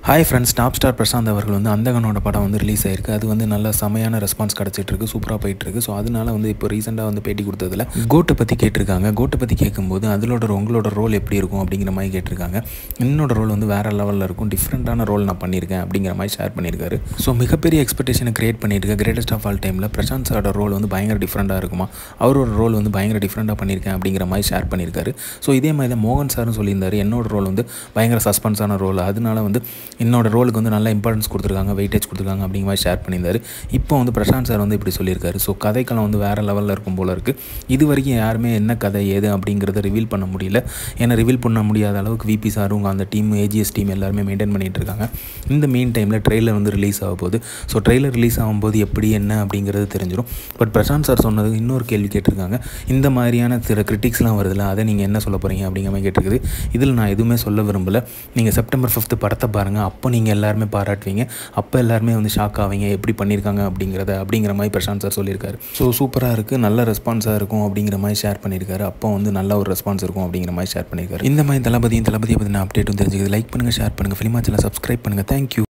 hi friends top star Prashanth அவர்கள் வந்து அந்தகனோட படம் வந்து ரிலீஸ் ஆயிருக்கு அது வந்து நல்ல செமையான ரெஸ்பான்ஸ் கிடச்சிட்டு இருக்கு சூப்பராக போயிட்டு இருக்கு ஸோ அதனால வந்து இப்போ ரீசெண்டாக வந்து பேட்டி கொடுத்ததுல கோட்டை பற்றி கேட்டிருக்காங்க கோட்டை பற்றி கேட்கும்போது அதிலோட உங்களோட ரோல் எப்படி இருக்கும் அப்படிங்கிற மாதிரி கேட்டிருக்காங்க என்னோட ரோல் வந்து வேறு லெவலில் இருக்கும் டிஃப்ரெண்ட்டான ரோல் நான் பண்ணியிருக்கேன் அப்படிங்கிற மாதிரி ஷேர் பண்ணியிருக்காரு ஸோ மிகப்பெரிய எக்ஸ்பெக்டேஷனை கிரியேட் பண்ணியிருக்க கிரேட்டஸ்ட் ஆஃப் ஆல் டைமில் பிரசாந்த் சாரோட ரோல் வந்து பயங்கர டிஃப்ரெண்ட்டாக இருக்குமா அவரோட ரோல் வந்து பயங்கர டிஃப்ரெண்ட்டாக பண்ணியிருக்கேன் அப்படிங்கிற மாதிரி ஷேர் பண்ணியிருக்காரு ஸோ இதே மாதிரி தான் மோகன் சாரும் சொல்லியிருந்தாரு என்னோட ரோல் வந்து பயங்கர சஸ்பென்ஸான ரோல் அதனால வந்து என்னோட ரோலுக்கு வந்து நல்ல இம்பார்ட்டன்ஸ் கொடுத்துருக்காங்க வெயிட்டேஜ் கொடுத்துருக்காங்க அப்படிங்கிற மாதிரி ஷேர் பண்ணியிருந்தாரு இப்போ வந்து பிரசாந்த் சார் வந்து இப்படி சொல்லியிருக்காரு ஸோ கதைக்களம் வந்து வேறு லெவலில் இருக்கும் போல இருக்குது இது வரைக்கும் யாருமே என்ன கதை ஏது அப்படிங்கிறத ரிவீல் பண்ண முடியல ஏன்னா ரிவீல் பண்ண முடியாத அளவுக்கு விபி சாரும் அந்த டீம் ஏஜிஎஸ் டீம் எல்லாருமே மெயின்டைன் பண்ணிகிட்டு இருக்காங்க இந்த மெயின் டைமில் ட்ரெய்லர் வந்து ரிலீஸ் ஆக போகுது ஸோ ட்ரெய்லர் ரிலீஸ் ஆகும்போது எப்படி என்ன அப்படிங்கிறது தெரிஞ்சிடும் பட் பிரசாந்த் சார் சொன்னது இன்னொரு கேள்வி கேட்டிருக்காங்க இந்த மாதிரியான சில கிரிட்டிக்ஸ்லாம் வருதுல்ல அதை நீங்கள் என்ன சொல்ல போகிறீங்க அப்படிங்கிற மாதிரி கேட்டிருக்குது இதில் நான் எதுவுமே சொல்ல விரும்பல நீங்கள் செப்டம்பர் ஃபிஃப்த்து படத்தை பாருங்கள் அப்போ நீங்கள் எல்லாருமே பாராட்டுவீங்க அப்போ எல்லாருமே வந்து ஷாக் ஆவீங்க எப்படி பண்ணியிருக்காங்க அப்படிங்கிறத அப்படிங்கிற மாதிரி பிரசாந்த் சார் சொல்லியிருக்காரு ஸோ சூப்பராக இருக்குது நல்ல ரெஸ்பான்ஸாக இருக்கும் அப்படிங்கிற மாதிரி ஷேர் பண்ணியிருக்காரு அப்போ வந்து நல்ல ஒரு ரெஸ்பான்ஸ் இருக்கும் அப்படிங்கிற மாதிரி ஷேர் பண்ணியிருக்காரு இந்த மாதிரி தளபதியும் தளபதியை பற்றின அப்டேட்டும் தெரிஞ்சுக்குது லைக் பண்ணுங்கள் ஷேர் பண்ணுங்கள் ஃபிலிமாச்சில் சப்ஸ்கிரைப் பண்ணுங்கள் தேங்க்யூ